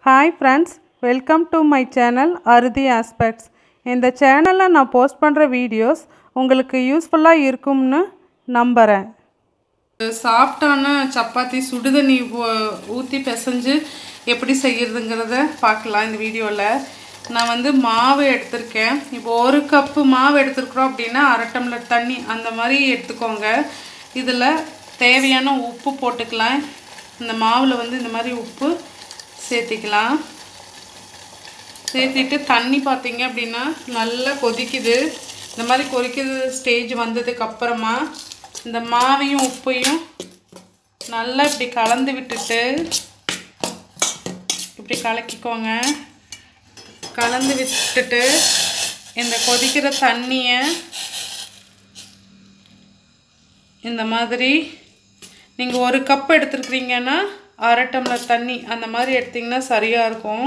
hi friends welcome to my channel அறுதி aspects இந்த சேனலில் நான் போஸ்ட் பண்ணுற வீடியோஸ் உங்களுக்கு யூஸ்ஃபுல்லாக இருக்கும்னு நம்புகிறேன் சாஃப்டான சப்பாத்தி சுடுதண்ணி ஊற்றி பிசைஞ்சு எப்படி செய்கிறதுங்கிறத பார்க்கலாம் இந்த வீடியோவில் நான் வந்து மாவு எடுத்திருக்கேன் இப்போ ஒரு கப்பு மாவு எடுத்துருக்குறோம் அப்படின்னா அரை டம்ளர் தண்ணி அந்த மாதிரி எடுத்துக்கோங்க இதில் தேவையான உப்பு போட்டுக்கலாம் இந்த மாவில் வந்து இந்த மாதிரி உப்பு சேர்த்திக்கலாம் சேர்த்திட்டு தண்ணி பார்த்தீங்க அப்படின்னா நல்லா கொதிக்குது இந்த மாதிரி கொதிக்குது ஸ்டேஜ் வந்ததுக்கு அப்புறமா இந்த மாவையும் உப்பையும் நல்லா இப்படி கலந்து விட்டுட்டு இப்படி கலக்கிக்கோங்க கலந்து விட்டுட்டு இந்த கொதிக்கிற தண்ணியை இந்த மாதிரி நீங்கள் ஒரு கப் எடுத்துருக்குறீங்கன்னா அரை டம்ளர் தண்ணி அந்த மாதிரி எடுத்திங்கன்னா சரியாக இருக்கும்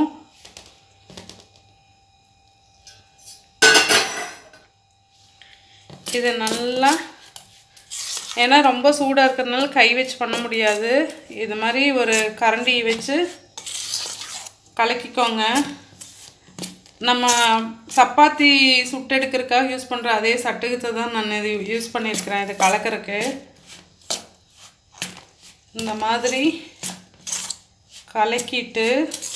இதை நல்லா ஏன்னா ரொம்ப சூடாக இருக்கிறதுனால கை வச்சு பண்ண முடியாது இது மாதிரி ஒரு கரண்டி வச்சு கலக்கிக்கோங்க நம்ம சப்பாத்தி சுட்டெடுக்கிறதுக்காக யூஸ் பண்ணுற அதே சட்டுகத்தை தான் நான் இது யூஸ் பண்ணியிருக்கிறேன் இது கலக்கிறதுக்கு இந்த மாதிரி கலக்கிட்டு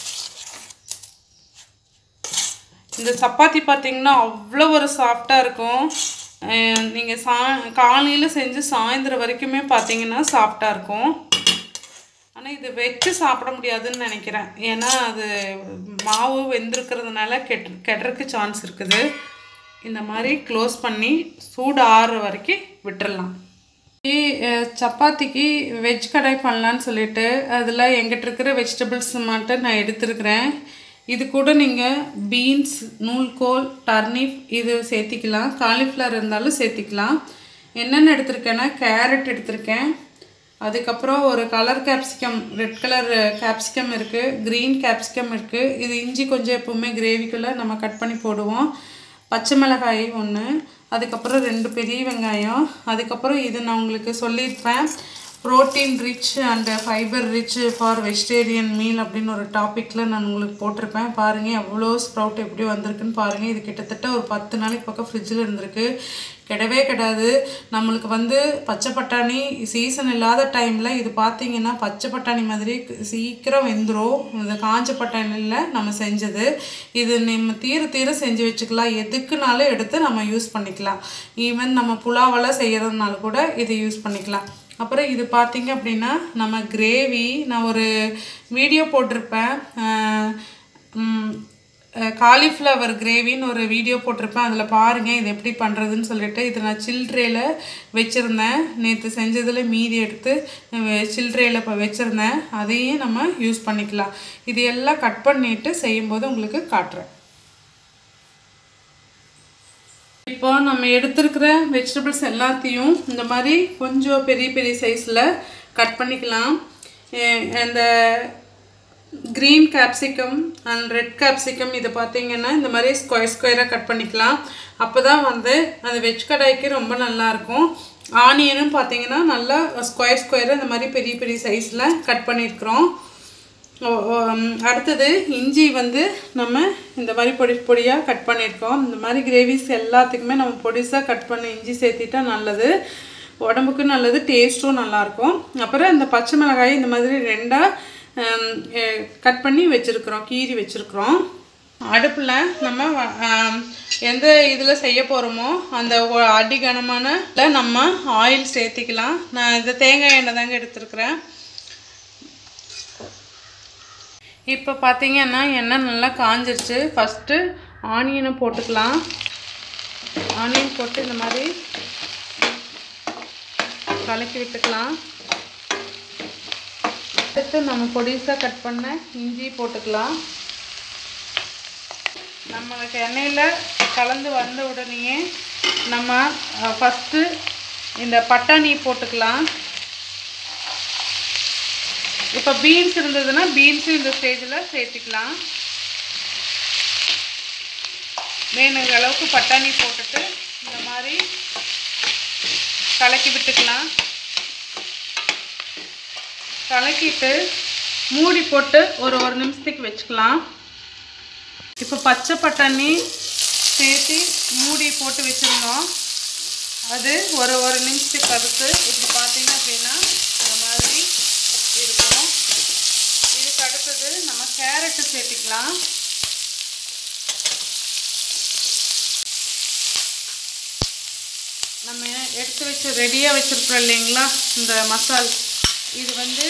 இந்த சப்பாத்தி பார்த்திங்கன்னா அவ்வளோ ஒரு சாஃப்டாக இருக்கும் நீங்கள் சா காலையில் செஞ்சு சாயந்தரம் வரைக்குமே பார்த்தீங்கன்னா சாஃப்டாக இருக்கும் ஆனால் இது வச்சு சாப்பிட முடியாதுன்னு நினைக்கிறேன் ஏன்னா அது மாவு வெந்திருக்கிறதுனால கெட் கெட்டுறதுக்கு சான்ஸ் இருக்குது இந்த மாதிரி க்ளோஸ் பண்ணி சூடு ஆறுற வரைக்கும் விட்டுறலாம் சப்பாத்திக்கு வெஜ் கடாய் பண்ணலான்னு சொல்லிட்டு அதில் எங்கிட்ட இருக்கிற வெஜிடபிள்ஸ் மட்டும் நான் எடுத்துருக்கிறேன் இது கூட நீங்கள் பீன்ஸ் நூல்கோல் டர்னிப் இது சேர்த்திக்கலாம் காலிஃப்ளவர் இருந்தாலும் சேர்த்திக்கலாம் என்னென்ன எடுத்திருக்கேன்னா கேரட் எடுத்திருக்கேன் அதுக்கப்புறம் ஒரு colour capsicum red colour capsicum இருக்குது க்ரீன் கேப்சிகம் இருக்குது இது இஞ்சி கொஞ்சம் எப்போவுமே கிரேவிக்குள்ளே நம்ம கட் பண்ணி போடுவோம் பச்சை மிளகாய் ஒன்று அதுக்கப்புறம் ரெண்டு பெரிய வெங்காயம் அதுக்கப்புறம் இது நான் உங்களுக்கு சொல்லியிருப்பேன் protein rich and fibre rich for vegetarian meal அப்படின்னு ஒரு டாப்பிக்கில் நான் உங்களுக்கு போட்டிருப்பேன் பாருங்கள் எவ்வளோ ஸ்ப்ரவுட் எப்படி வந்திருக்குன்னு பாருங்கள் இது கிட்டத்தட்ட ஒரு பத்து நாளைக்கு பக்கம் ஃப்ரிட்ஜில் இருந்திருக்கு கிடவே கிடாது நம்மளுக்கு வந்து பச்சை பட்டாணி சீசன் இல்லாத டைமில் இது பார்த்திங்கன்னா பச்சை பட்டாணி மாதிரி சீக்கிரம் வெந்துடும் இந்த காஞ்ச பட்டாணியில் நம்ம செஞ்சது இது நம்ம தீர தீர செஞ்சு வச்சுக்கலாம் எதுக்குனாலும் எடுத்து நம்ம யூஸ் பண்ணிக்கலாம் ஈவன் நம்ம புலாவெல்லாம் செய்கிறதுனால கூட இதை யூஸ் பண்ணிக்கலாம் அப்புறம் இது பார்த்திங்க அப்படின்னா நம்ம கிரேவி நான் ஒரு வீடியோ போட்டிருப்பேன் காலிஃப்ளவர் கிரேவின்னு ஒரு வீடியோ போட்டிருப்பேன் அதில் பாருங்கள் இது எப்படி பண்ணுறதுன்னு சொல்லிட்டு இது நான் சில்ட்ரேயில் வச்சுருந்தேன் நேற்று செஞ்சதில் மீதி எடுத்து சில்ட்ரேயில் இப்போ வச்சுருந்தேன் அதையும் நம்ம யூஸ் பண்ணிக்கலாம் இது எல்லாம் கட் பண்ணிவிட்டு செய்யும்போது உங்களுக்கு காட்டுறேன் இப்போ நம்ம எடுத்துருக்கிற வெஜிடபிள்ஸ் எல்லாத்தையும் இந்த மாதிரி கொஞ்சம் பெரிய பெரிய சைஸில் கட் பண்ணிக்கலாம் இந்த green capsicum and red capsicum இதை பார்த்தீங்கன்னா இந்த மாதிரி ஸ்கொயர் ஸ்கொயராக கட் பண்ணிக்கலாம் அப்போ தான் வந்து அந்த வெஜ் கடாய்க்கு ரொம்ப நல்லாயிருக்கும் ஆனியனும் பார்த்தீங்கன்னா நல்லா ஸ்கொயர் ஸ்கொயராக இந்த மாதிரி பெரிய பெரிய சைஸில் கட் பண்ணியிருக்கிறோம் அடுத்தது இஞ்சி வந்து நம்ம இந்த மாதிரி பொடி பொடியாக கட் பண்ணியிருக்கோம் இந்த மாதிரி கிரேவிஸ் எல்லாத்துக்குமே நம்ம பொடிசாக கட் பண்ணி இஞ்சி சேர்த்திட்டா நல்லது உடம்புக்கும் நல்லது டேஸ்ட்டும் நல்லாயிருக்கும் அப்புறம் இந்த பச்சை மிளகாய் இந்த மாதிரி ரெண்டாக கட் பண்ணி வச்சுருக்குறோம் கீரி வச்சுருக்குறோம் அடுப்பில் நம்ம எந்த இதில் செய்ய போகிறோமோ அந்த அடிகனமான நம்ம ஆயில் சேர்த்திக்கலாம் நான் இந்த தேங்காய் எண்ணெய் தாங்க எடுத்துருக்குறேன் இப்போ பார்த்தீங்கன்னா எண்ணெய் நல்லா காஞ்சிருச்சு ஃபஸ்ட்டு ஆனியனை போட்டுக்கலாம் ஆனியன் போட்டு இந்த மாதிரி கலக்கி விட்டுக்கலாம் அடுத்து நம்ம பொடிசாக கட் பண்ண இஞ்சி போட்டுக்கலாம் நம்மளுக்கு எண்ணெயில் கலந்து வந்த உடனேயே நம்ம ஃபஸ்ட்டு இந்த பட்டாணி போட்டுக்கலாம் இப்போ பீன்ஸ் இருந்ததுன்னா பீன்ஸும் இந்த ஸ்டேஜில் சேர்த்துக்கலாம் வேணுங்கிற அளவுக்கு பட்டாணி போட்டுட்டு இந்த மாதிரி கலக்கி விட்டுக்கலாம் கலக்கிட்டு மூடி போட்டு ஒரு ஒரு நிமிஷத்துக்கு வச்சுக்கலாம் இப்போ பச்சை பட்டாணி சேர்த்து மூடி போட்டு வச்சுருந்தோம் அது ஒரு ஒரு நிமிஷத்துக்கு அடுத்து இப்படி பார்த்தீங்க அப்படின்னா இந்த மாதிரி இருக்கும் இதுக்கு அடுத்தது நம்ம கேரட்டு சேர்த்திக்கலாம் நம்ம எடுத்து வச்சு ரெடியாக வச்சுருக்குறோம் இல்லைங்களா இந்த மசால் இது வந்து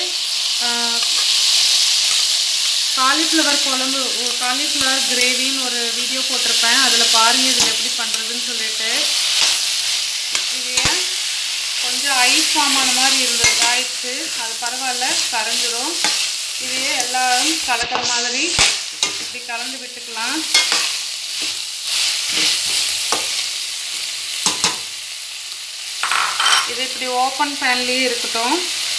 காலிஃப்ளவர் குழம்பு காலிஃப்ளவர் கிரேவின்னு ஒரு வீடியோ போட்டிருப்பேன் அதில் பாருங்கள் இதில் எப்படி பண்ணுறதுன்னு சொல்லிட்டு இதையே கொஞ்சம் ஐஸ் ஃபார்ம் ஆன மாதிரி இருந்தது ஆயிடுச்சு அது பரவாயில்ல கரைஞ்சிரும் இதையே எல்லாரும் கலக்கிற மாதிரி இப்படி கலந்து விட்டுக்கலாம் இது இப்படி ஓப்பன் பேன்லேயே இருக்கட்டும்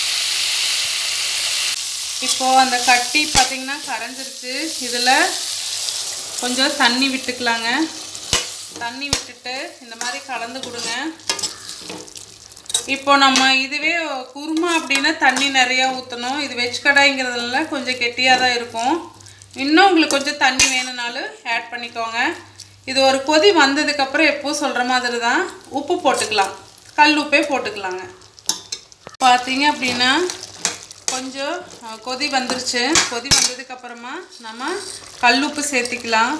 இப்போது அந்த கட்டி பார்த்திங்கன்னா கரைஞ்சிருச்சு இதில் கொஞ்சம் தண்ணி விட்டுக்கலாங்க தண்ணி விட்டுட்டு இந்த மாதிரி கலந்து கொடுங்க இப்போ நம்ம இதுவே குருமா அப்படின்னா தண்ணி நிறையா ஊற்றணும் இது வெஜ் கடாய்ங்கிறதுனால கொஞ்சம் கெட்டியாக தான் இருக்கும் இன்னும் உங்களுக்கு கொஞ்சம் தண்ணி வேணும்னாலும் ஆட் பண்ணிக்கோங்க இது ஒரு கொதி வந்ததுக்கப்புறம் எப்போ சொல்கிற மாதிரி தான் உப்பு போட்டுக்கலாம் கல் உப்பே போட்டுக்கலாங்க பார்த்தீங்க அப்படின்னா கொஞ்சம் அஹ், கொதி வந்துருச்சு கொதி வந்ததுக்கப்புறமா நம்ம கல் உப்பு சேர்த்திக்கலாம்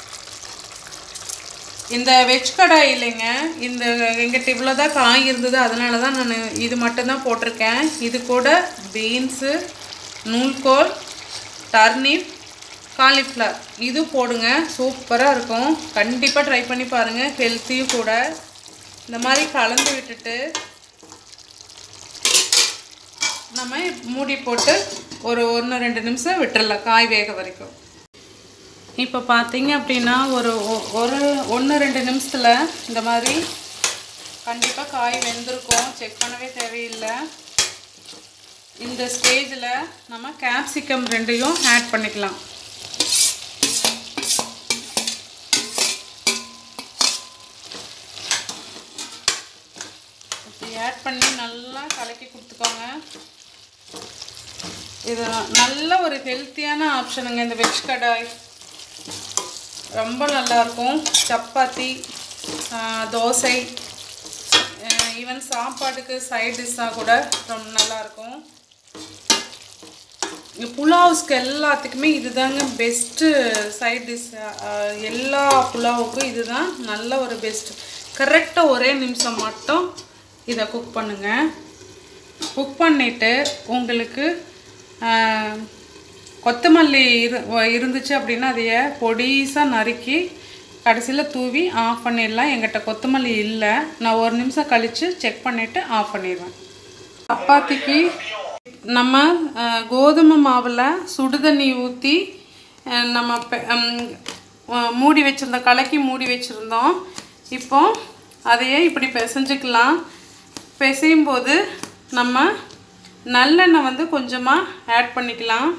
இந்த வெஜ் கடாய் இல்லைங்க இந்த எங்கிட்ட இவ்வளோ தான் காய் இருந்தது அதனால தான் நான் இது மட்டும்தான் போட்டிருக்கேன் இது கூட பீன்ஸு நூல்கோல் டர்னிப் காலிஃப்ளவர் இது போடுங்க சூப்பராக இருக்கும் கண்டிப்பாக ட்ரை பண்ணி பாருங்கள் ஹெல்த்தியும் கூட இந்த மாதிரி கலந்து விட்டுட்டு நம்ம மூடி போட்டு ஒரு ஒன்று ரெண்டு நிமிஷம் விட்டுறலாம் காய் வேக வரைக்கும் இப்போ பார்த்தீங்க அப்படின்னா ஒரு ஒ- ஒரு ஒன்று ரெண்டு நிமிஷத்தில் இந்த மாதிரி கண்டிப்பாக காய் வெந்திருக்கும் செக் பண்ணவே தேவையில்லை இந்த ஸ்டேஜில் நம்ம கேப்சிகம் ரெண்டையும் ஆட் பண்ணிக்கலாம் இப்படி ஆட் பண்ணி நல்லா கலக்கி கொடுத்துக்கோங்க இது நல்ல ஒரு ஹெல்த்தியான ஆப்ஷனுங்க இந்த வெஜ் கடாய் ரொம்ப நல்லாயிருக்கும் சப்பாத்தி ஆஹ், தோசை ஈவன் சாப்பாட்டுக்கு சைட் டிஷ்ஷாக கூட ரொம்ப நல்லாயிருக்கும் இங்க புலாவ்ஸ்க்கு எல்லாத்துக்குமே இதுதாங்க பெஸ்ட்டு சைட் டிஷ் எல்லா புலாவுக்கும் இதுதான் நல்ல ஒரு பெஸ்ட் கரெக்டாக ஒரே நிமிஷம் மட்டும் இதை குக் பண்ணுங்கள் குக் பண்ணிவிட்டு உங்களுக்கு ஆஹ், கொத்தமல்லி இரு வ- இருந்துச்சு அப்படின்னா அதைய பொடிசாக நறுக்கி கடைசியில் தூவி ஆஃப் பண்ணிடலாம் எங்கிட்ட கொத்தமல்லி இல்லை நான் ஒரு நிமிஷம் கழித்து செக் பண்ணிவிட்டு ஆஃப் பண்ணிடுவேன் சப்பாத்திக்கு நம்ம அஹ், கோதுமை மாவில் சுடுதண்ணி ஊற்றி நம்ம பெ- ம், அஹ், மூடி வச்சுருந்தோம் கலக்கி மூடி வச்சுருந்தோம் இப்போ அதையே இப்படி பிசைஞ்சுக்கலாம் பிசையும் போது நம்ம நல்லெண்ணெய் வந்து கொஞ்சமாக ஆட் பண்ணிக்கலாம்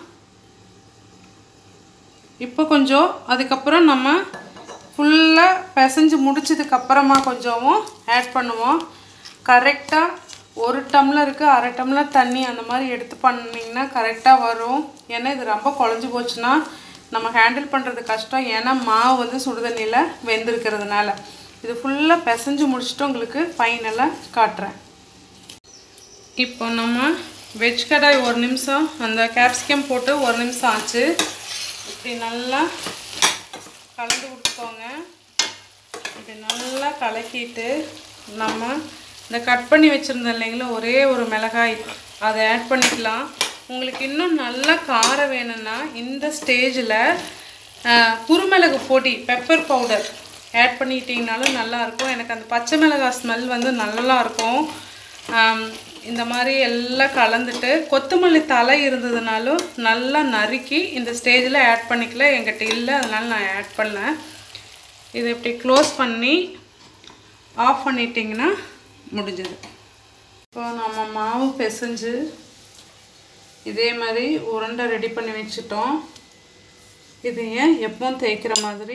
இப்போ கொஞ்சம் அதுக்கப்புறம் நம்ம ஃபுல்லாக பிசைஞ்சு முடிச்சதுக்கப்புறமா கொஞ்சமும் ஆட் பண்ணுவோம் கரெக்டாக ஒரு டம்ளருக்கு அரை டம்ளர் தண்ணி அந்த மாதிரி எடுத்து பண்ணிங்கன்னா கரெக்டாக வரும் ஏன்னா இது ரொம்ப குழஞ்சி போச்சுன்னா நம்ம ஹேண்டில் பண்ணுறது கஷ்டம் ஏன்னா மாவு வந்து சுடுதண்ணியில் வெந்திருக்கிறதுனால இது ஃபுல்லாக பிசைஞ்சு முடிச்சுட்டு உங்களுக்கு ஃபைனலாக காட்டுறேன் இப்போ நம்ம வெஜ் கடாய் ஒரு நிமிஷம் அந்த கேப்சிகம் போட்டு ஒரு நிமிஷம் ஆச்சு இப்படி நல்லா கலந்து கொடுத்துக்கோங்க இப்படி நல்லா கலக்கிட்டு நம்ம இந்த கட் பண்ணி வச்சுருந்தோம் இல்லைங்களா ஒரே ஒரு மிளகாய் அதை ஆட் பண்ணிக்கலாம் உங்களுக்கு இன்னும் நல்லா காரம் வேணும்னா இந்த ஸ்டேஜில் குருமிளகு பொடி பெப்பர் பவுடர் ஆட் பண்ணிக்கிட்டிங்கனாலும் நல்லாயிருக்கும் எனக்கு அந்த பச்சை மிளகாய் ஸ்மெல் வந்து நல்லா இருக்கும் ஆம், இந்த மாதிரி எல்லாம் கலந்துட்டு கொத்தமல்லி தலை இருந்ததுனாலும் நல்லா நறுக்கி இந்த ஸ்டேஜில் ஆட் பண்ணிக்கல என்கிட்ட இல்லை அதனால நான் ஆட் பண்ணேன் இதை இப்படி க்ளோஸ் பண்ணி ஆஃப் பண்ணிட்டிங்கன்னா முடிஞ்சது இப்போ நம்ம மாவு பிசைஞ்சு இதே மாதிரி உருண்டை ரெடி பண்ணி வச்சுட்டோம் இதையே எப்பவும் தேய்க்கிற மாதிரி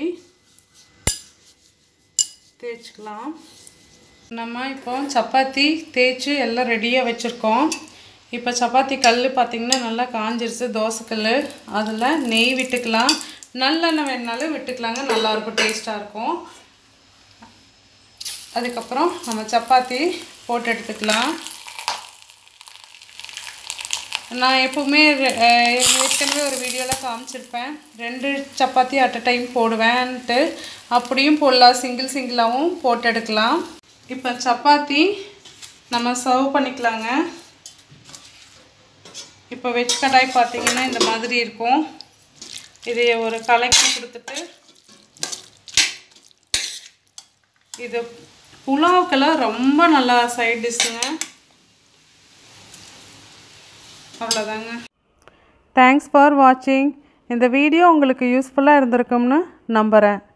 தேய்ச்சிக்கலாம் நம்ம இப்போ சப்பாத்தி தேய்ச்சி எல்லாம் ரெடியாக வச்சுருக்கோம் இப்போ சப்பாத்தி கல் பார்த்திங்கன்னா நல்லா காஞ்சிருச்சு தோசைக்கல் அதில் நெய் விட்டுக்கலாம் நல்லெண்ணெய் வேணுனாலும் விட்டுக்கலாங்க நல்லாயிருக்கும் டேஸ்ட்டாக இருக்கும் அதுக்கப்புறம் நம்ம சப்பாத்தி போட்டு எடுத்துக்கலாம் நான் எப்போவுமே ரெ- அஹ் ஏற்கனவே ஒரு வீடியோவில் காமிச்சிருப்பேன் ரெண்டு சப்பாத்தி அட் அ டைம் போடுவேன்ட்டு அப்படியும் போடலாம் சிங்கிள் சிங்கிளாகவும் போட்டு எடுக்கலாம் இப்போ சப்பாத்தி நம்ம சர்வ் பண்ணிக்கலாங்க இப்போ வெஜ் கடாய் பார்த்தீங்கன்னா இந்த மாதிரி இருக்கும் இதை ஒரு கலக்கி கொடுத்துட்டு இது புலாவுக்கெல்லாம் ரொம்ப நல்லா சைட் டிஷ்ஷுங்க அவ்வளோதாங்க தேங்க்ஸ் ஃபார் வாட்சிங் இந்த வீடியோ உங்களுக்கு யூஸ்ஃபுல்லாக இருந்திருக்கும்னு நம்புகிறேன்